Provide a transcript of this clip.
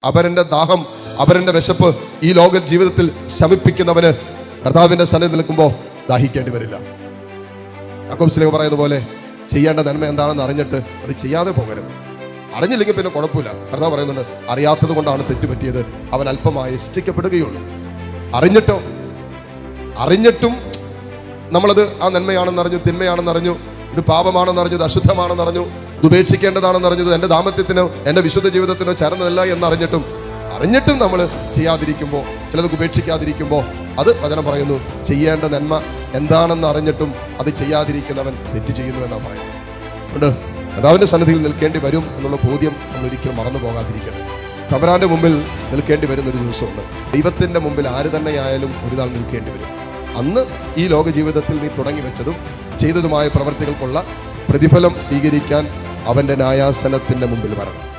അപരന്റെ ദാഹം അപരന്റെ വിശപ്പ് ഈ ലോക ജീവിതത്തിൽ ശമിപ്പിക്കുന്നവന് കർത്താവിന്റെ സന്നിധി നിൽക്കുമ്പോൾ ദാഹിക്കേണ്ടി വരില്ല അക്കോംസിലേക്ക് പറയുന്ന പോലെ ചെയ്യേണ്ട നന്മ എന്താണെന്ന് അറിഞ്ഞിട്ട് അത് ചെയ്യാതെ പോകരുത് അറിഞ്ഞില്ലെങ്കിൽ പിന്നെ കുഴപ്പമില്ല കർത്താവ് പറയുന്നുണ്ട് അറിയാത്തത് കൊണ്ടാണ് തെറ്റുപറ്റിയത് അവൻ അല്പമായി ശിക്ഷിക്കപ്പെടുകയുള്ളൂ അറിഞ്ഞിട്ടോ അറിഞ്ഞിട്ടും നമ്മളത് ആ നന്മയാണെന്ന് അറിഞ്ഞു തിന്മയാണെന്ന് അറിഞ്ഞു ഇത് പാപമാണെന്ന് അറിഞ്ഞു ഇത് അശുദ്ധമാണെന്ന് അറിഞ്ഞു ഇത് ഉപേക്ഷിക്കേണ്ടതാണെന്ന് അറിഞ്ഞത് എന്റെ ദാമ്പത്യത്തിനോ എന്റെ വിശുദ്ധ ജീവിതത്തിനോ ചേർന്നതല്ല എന്നറിഞ്ഞിട്ടും അറിഞ്ഞിട്ടും നമ്മൾ ചെയ്യാതിരിക്കുമ്പോൾ ചിലത് ഉപേക്ഷിക്കാതിരിക്കുമ്പോൾ അത് വചനം പറയുന്നു ചെയ്യേണ്ട നന്മ എന്താണെന്ന് അറിഞ്ഞിട്ടും അത് ചെയ്യാതിരിക്കുന്നവൻ തെറ്റ് ചെയ്യുന്നു എന്നാണ് പറയുന്നത് അതുകൊണ്ട് കർത്താവിന്റെ സന്നിധിയിൽ നിൽക്കേണ്ടി വരും എന്നുള്ള ബോധ്യം നമ്മൾ ഒരിക്കലും മറന്നു പോകാതിരിക്കണം തമരാന്റെ മുമ്പിൽ നിൽക്കേണ്ടി വരുന്ന ഒരു ദിവസമുണ്ട് ദൈവത്തിന്റെ മുമ്പിൽ ആര് തന്നെയായാലും ഒരു നാൾ നിൽക്കേണ്ടി വരും അന്ന് ഈ ലോക ജീവിതത്തിൽ നീ തുടങ്ങി വെച്ചതും ചെയ്തതുമായ പ്രവർത്തികൾക്കുള്ള പ്രതിഫലം സ്വീകരിക്കാൻ അവന്റെ ന്യായാസനത്തിന്റെ മുമ്പിൽ വരണം